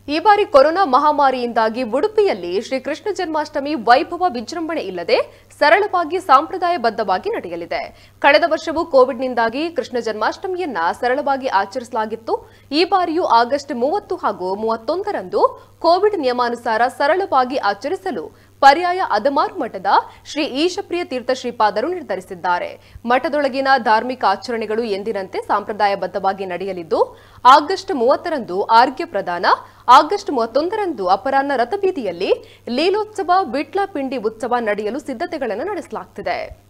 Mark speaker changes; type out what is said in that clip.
Speaker 1: ಈ ಬಾರಿ ಕೊರೋನಾ ಮಹಾಮಾರಿಯಿಂದಾಗಿ ಉಡುಪಿಯಲ್ಲಿ ಶ್ರೀ ಕೃಷ್ಣ ಜನ್ಮಾಷ್ಟಮಿ ವೈಭವ ವಿಜೃಂಭಣೆ ಇಲ್ಲದೆ ಸರಳವಾಗಿ ಸಾಂಪ್ರದಾಯಬದ್ಧವಾಗಿ ನಡೆಯಲಿದೆ ಕಳೆದ ವರ್ಷವೂ ಕೋವಿಡ್ನಿಂದಾಗಿ ಕೃಷ್ಣ ಜನ್ಮಾಷ್ಟಮಿಯನ್ನ ಸರಳವಾಗಿ ಆಚರಿಸಲಾಗಿತ್ತು ಈ ಬಾರಿಯೂ ಆಗಸ್ಟ್ ಮೂವತ್ತು ಹಾಗೂ ಮೂವತ್ತೊಂದರಂದು ಕೋವಿಡ್ ನಿಯಮಾನುಸಾರ ಸರಳವಾಗಿ ಆಚರಿಸಲು ಪರ್ಯಾಯ ಅದಮಾರು ಮಠದ ಶ್ರೀ ಈಶಪ್ರಿಯ ತೀರ್ಥ ಶ್ರೀಪಾದರು ನಿರ್ಧರಿಸಿದ್ದಾರೆ ಮಠದೊಳಗಿನ ಧಾರ್ಮಿಕ ಆಚರಣೆಗಳು ಎಂದಿನಂತೆ ಸಾಂಪ್ರದಾಯಬದ್ಧವಾಗಿ ನಡೆಯಲಿದ್ದು ಆಗಸ್ಟ್ ಮೂವತ್ತರಂದು ಆರ್ಘ್ಯ ಪ್ರದಾನ ಆಗಸ್ಟ್ ಮೂವತ್ತೊಂದರಂದು ಅಪರಾಹ್ನ ರಥಬೀದಿಯಲ್ಲಿ ಲೀಲೋತ್ಸವ ವಿಟ್ಲ ಪಿಂಡಿ ಉತ್ಸವ ನಡೆಯಲು ಸಿದ್ಧತೆಗಳನ್ನು ನಡೆಸಲಾಗುತ್ತಿದೆ